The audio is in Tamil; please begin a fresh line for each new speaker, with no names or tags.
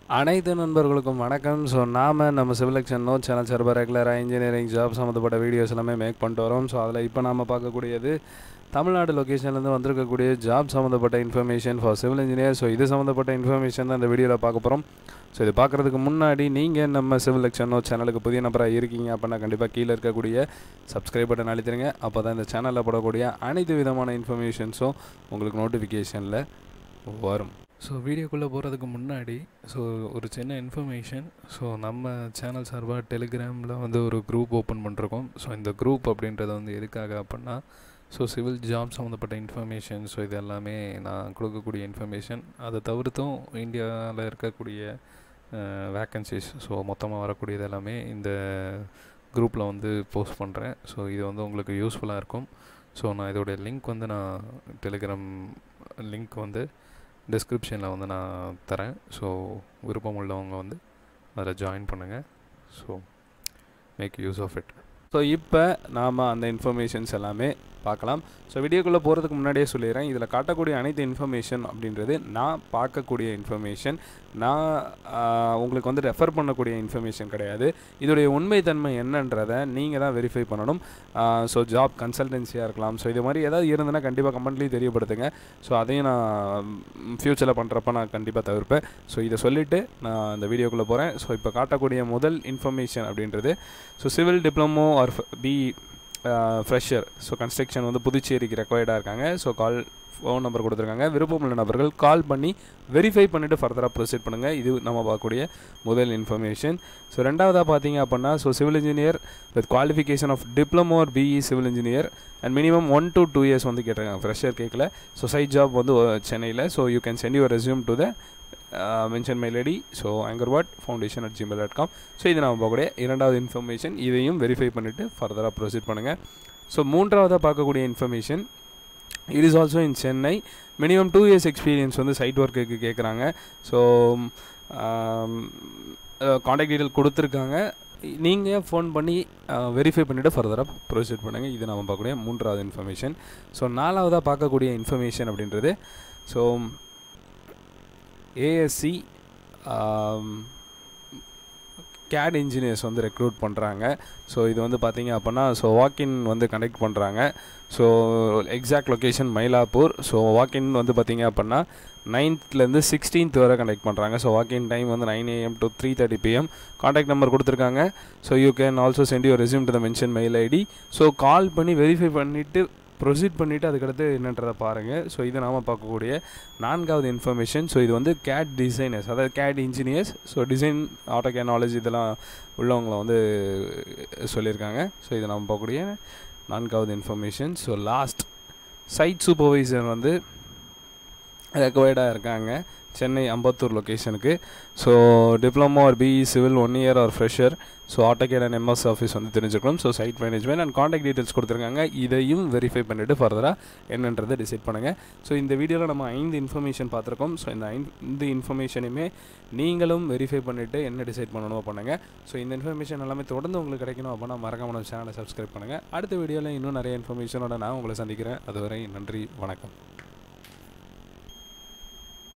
அனைத்து நண்பர்களுக்கும் வணக்கம் ஸோ நாம் நம்ம சிவிலெக்ஷன் நோட் சேனல் சார்பாக ரெகுலராக இன்ஜினியரிங் ஜாப் சம்மந்தப்பட்ட வீடியோஸ் எல்லாமே மேக் பண்ணிட்டு வரோம் ஸோ அதில் இப்போ நாம் பார்க்கக்கூடியது தமிழ்நாடு லொக்கேஷன்லேருந்து வந்திருக்கக்கூடிய ஜாப் சம்மந்தப்பட்ட information for civil engineer so இது சம்மந்தப்பட்ட இன்ஃபர்மேஷன் தான் இந்த வீடியோவில் பார்க்க போகிறோம் ஸோ இது பார்க்குறதுக்கு முன்னாடி நீங்கள் நம்ம சிவில் எக்ஷன் நோட் சேனலுக்கு புதிய நபராக இருக்கீங்க அப்படின்னா கண்டிப்பாக கீழே இருக்கக்கூடிய சப்ஸ்கிரைப் பட்டன் அழுத்திடுங்க அப்போ தான் இந்த சேனலில் போடக்கூடிய அனைத்து விதமான இன்ஃபர்மேஷன்ஸும் உங்களுக்கு நோட்டிஃபிகேஷனில் வரும்
ஸோ வீடியோக்குள்ளே போகிறதுக்கு முன்னாடி ஸோ ஒரு சின்ன இன்ஃபர்மேஷன் ஸோ நம்ம சேனல் சார்பாக டெலிகிராமில் வந்து ஒரு குரூப் ஓப்பன் பண்ணிருக்கோம் ஸோ இந்த குரூப் அப்படின்றது வந்து எதுக்காக அப்படின்னா ஸோ சிவில் ஜாப் சம்மந்தப்பட்ட இன்ஃபர்மேஷன் ஸோ இது எல்லாமே நான் கொடுக்கக்கூடிய இன்ஃபர்மேஷன் அதை தவிர்த்தும் இந்தியாவில் இருக்கக்கூடிய வேக்கன்சிஸ் ஸோ மொத்தமாக வரக்கூடியது எல்லாமே இந்த குரூப்பில் வந்து போஸ்ட் பண்ணுறேன் ஸோ இது வந்து உங்களுக்கு யூஸ்ஃபுல்லாக இருக்கும் ஸோ நான் இதோடைய லிங்க் வந்து நான் டெலிகிராம் லிங்க் வந்து டிஸ்கிரிப்ஷனில் வந்து நான் தரேன் ஸோ விருப்பம் உள்ளவங்க வந்து அதில் ஜாயின் பண்ணுங்கள் so make use of it
so இப்போ நாம் அந்த இன்ஃபர்மேஷன்ஸ் எல்லாமே பார்க்கலாம் ஸோ வீடியோக்குள்ளே போகிறதுக்கு முன்னாடியே சொல்லிடுறேன் இதில் காட்டக்கூடிய அனைத்து இன்ஃபர்மேஷன் அப்படின்றது நான் பார்க்கக்கூடிய இன்ஃபர்மேஷன் நான் ஆஹ், உங்களுக்கு வந்து ரெஃபர் பண்ணக்கூடிய இன்ஃபர்மேஷன் கிடையாது இதோடைய உண்மைத்தன்மை என்னன்றதை நீங்கள் தான் வெரிஃபை பண்ணணும் ஸோ ஜாப் கன்சல்டன்சியாக இருக்கலாம் ஸோ இது மாதிரி ஏதாவது இருந்ததுன்னா கண்டிப்பாக கமெண்ட்லேயும் தெரியப்படுத்துங்க ஸோ அதையும் நான் ஃப்யூச்சரில் பண்ணுறப்ப நான் கண்டிப்பாக தவிர்ப்பேன் ஸோ இதை சொல்லிவிட்டு நான் இந்த வீடியோக்குள்ளே போகிறேன் ஸோ இப்போ காட்டக்கூடிய முதல் இன்ஃபர்மேஷன் அப்படின்றது so civil diploma or B fresher so construction வந்து புதுச்சேரிக்கு ரெக்வயர்டாக இருக்காங்க ஸோ கால் ஃபோன் நம்பர் கொடுத்துருக்காங்க விருப்பமுள்ள நபர்கள் கால் பண்ணி வெரிஃபை பண்ணிவிட்டு ஃபர்தராக ப்ரொசீட் பண்ணுங்கள் இது நம்ம பார்க்கக்கூடிய முதல் இன்ஃபர்மேஷன் ஸோ ரெண்டாவதாக பார்த்தீங்க அப்படின்னா so civil engineer with qualification of diploma or BE civil engineer and minimum one to two years வந்து கேட்டிருக்காங்க ஃப்ரெஷர் கேட்கல ஸோ சைட் ஜாப் வந்து சென்னையில் so you can send your resume to the mention mail ID so Angkorwat foundation at Gmail dot com so இது நம்ம பார்க்கக்கூடிய இரண்டாவது இன்ஃபர்மேஷன் இதையும் வெரிஃபை பண்ணிவிட்டு ஃபர்தராக ப்ரொசீட் பண்ணுங்கள் ஸோ மூன்றாவதாக பார்க்கக்கூடிய information it is also in Chennai minimum two years experience வந்து சைட் ஒர்க்குக்கு கேட்குறாங்க ஸோ காண்டாக்ட் டீட்டெயில் கொடுத்துருக்காங்க நீங்கள் ஃபோன் பண்ணி வெரிஃபை பண்ணிவிட்டு ஃபர்தராக ப்ரொசீட் பண்ணுங்கள் இது நம்ம பார்க்கக்கூடிய மூன்றாவது இன்ஃபர்மேஷன் ஸோ நாலாவதாக பார்க்கக்கூடிய இன்ஃபர்மேஷன் அப்படின்றது ஸோ ஏஎஸ்சி கேட் இன்ஜினியர்ஸ் வந்து ரெக்ரூட் பண்ணுறாங்க ஸோ இது வந்து பார்த்தீங்க அப்படின்னா ஸோ வாக்கின் வந்து கனெக்ட் பண்ணுறாங்க so exact location Mylapore so walk in வந்து பார்த்தீங்க அப்படின்னா நைன்த்லேருந்து சிக்ஸ்டீன்த் வரை கனெக்ட் பண்ணுறாங்க ஸோ வாக்கின் டைம் வந்து nine AM to three thirty PM contact number கொடுத்துருக்காங்க so you can also send your resume to the mention mail ID so call பண்ணி வெரிஃபை பண்ணிவிட்டு ப்ரொசீட் பண்ணிவிட்டு அதுக்கடுத்து என்னன்றதை பாருங்கள் ஸோ இது நாம் பார்க்கக்கூடிய நான்காவது இன்ஃபர்மேஷன் ஸோ இது வந்து கேட் டிசைனர்ஸ் அதாவது CAD engineers so design AutoCAD knowledge இதெல்லாம் உள்ளவங்கள வந்து சொல்லியிருக்காங்க ஸோ இது நம்ம பார்க்கக்கூடிய நான்காவது information so last site supervisor வந்து ரெக்வயர்டாக இருக்காங்க சென்னை அம்பத்தூர் லொக்கேஷனுக்கு so diploma or BE civil one year or fresher so AutoCAD and MS Office வந்து தெரிஞ்சுக்கணும் so site management and contact details கொடுத்துருக்காங்க இதையும் வெரிஃபை பண்ணிவிட்டு ஃபர்தராக என்னன்றதை டிசைட் பண்ணுங்கள் ஸோ இந்த வீடியோவில் நம்ம ஐந்து இன்ஃபர்மேஷன் பார்த்துருக்கோம் ஸோ இந்த ஐந்து இந்த இன்ஃபர்மேஷனையுமே நீங்களும் வெரிஃபை பண்ணிவிட்டு என்ன டிசைட் பண்ணணுமோ பண்ணுங்கள் ஸோ இந்த இன்ஃபர்மேஷன் எல்லாமே தொடர்ந்து உங்களுக்கு கிடைக்கணும் அப்படின்னா மறக்காம நம்ம சேனலை சப்ஸ்கிரைப் பண்ணுங்கள் அடுத்த வீடியோவில் இன்னும் நிறைய இன்ஃபர்மேஷனோட நான் உங்களை சந்திக்கிறேன் அதுவரை நன்றி வணக்கம்